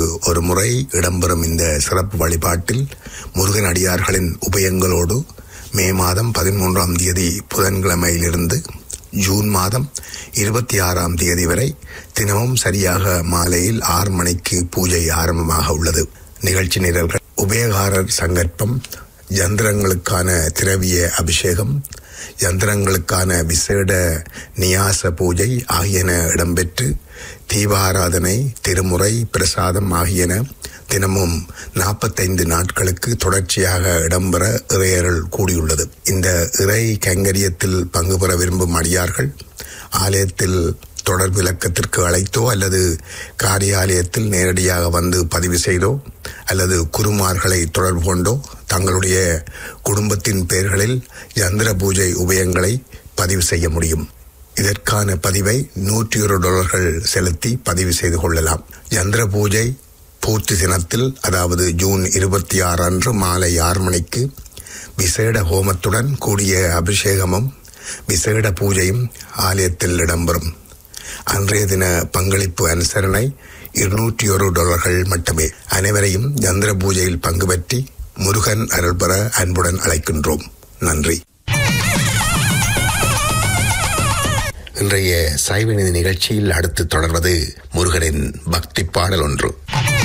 ஒரு முறை இடம்பெறும் இந்த சிறப்பு வழிபாட்டில் முருகன் அடியார்களின் உபயங்களோடு மே மாதம் பதிமூன்றாம் தேதி புதன்கிழமையிலிருந்து ஜூன் மாதம் இருபத்தி ஆறாம் தேதி வரை தினமும் சரியாக மாலையில் ஆறு மணிக்கு பூஜை ஆரம்பமாக உள்ளது நிகழ்ச்சி நிரல்கள் உபயகாரர் சங்கற்பம் யந்திரங்களுக்கான திரவிய அபிஷேகம் யந்திரங்களுக்கான விசேட நியாச பூஜை ஆகியன இடம்பெற்று தீபாராதனை திருமுறை பிரசாதம் ஆகியன தினமும் நாற்பத்தைந்து நாட்களுக்கு தொடர்ச்சியாக இடம்பெற இறையருள் கூடியுள்ளது இந்த இறை கைங்கரியத்தில் பங்கு பெற விரும்பும் அடியார்கள் ஆலயத்தில் தொடர் விளக்கத்திற்கு அழைத்தோ அல்லது காரியாலயத்தில் நேரடியாக வந்து பதிவு செய்தோ அல்லது குருமார்களை தொடர்பு கொண்டோ தங்களுடைய குடும்பத்தின் பெயர்களில் யந்திர பூஜை உபயங்களை பதிவு செய்ய முடியும் இதற்கான பதிவை நூற்றி ஒரு டாலர்கள் செலுத்தி பதிவு செய்து கொள்ளலாம் யந்திர பூஜை பூர்த்தி தினத்தில் அதாவது ஜூன் இருபத்தி ஆறு அன்று மாலை ஆறு மணிக்கு விசேட ஹோமத்துடன் கூடிய அபிஷேகமும் விசேட பூஜையும் ஆலயத்தில் இடம்பெறும் அன்றைய தின பங்களிப்பு அனுசரணை இருநூற்றி ஒரு டாலர்கள் மட்டுமே அனைவரையும் யந்திர பூஜையில் பங்கு பற்றி முருகன் அருள் பெற அன்புடன் அழைக்கின்றோம் நன்றி இன்றைய சைவநிதி நிகழ்ச்சியில் அடுத்து தொடர்வது முருகனின் பக்தி பாடல் ஒன்று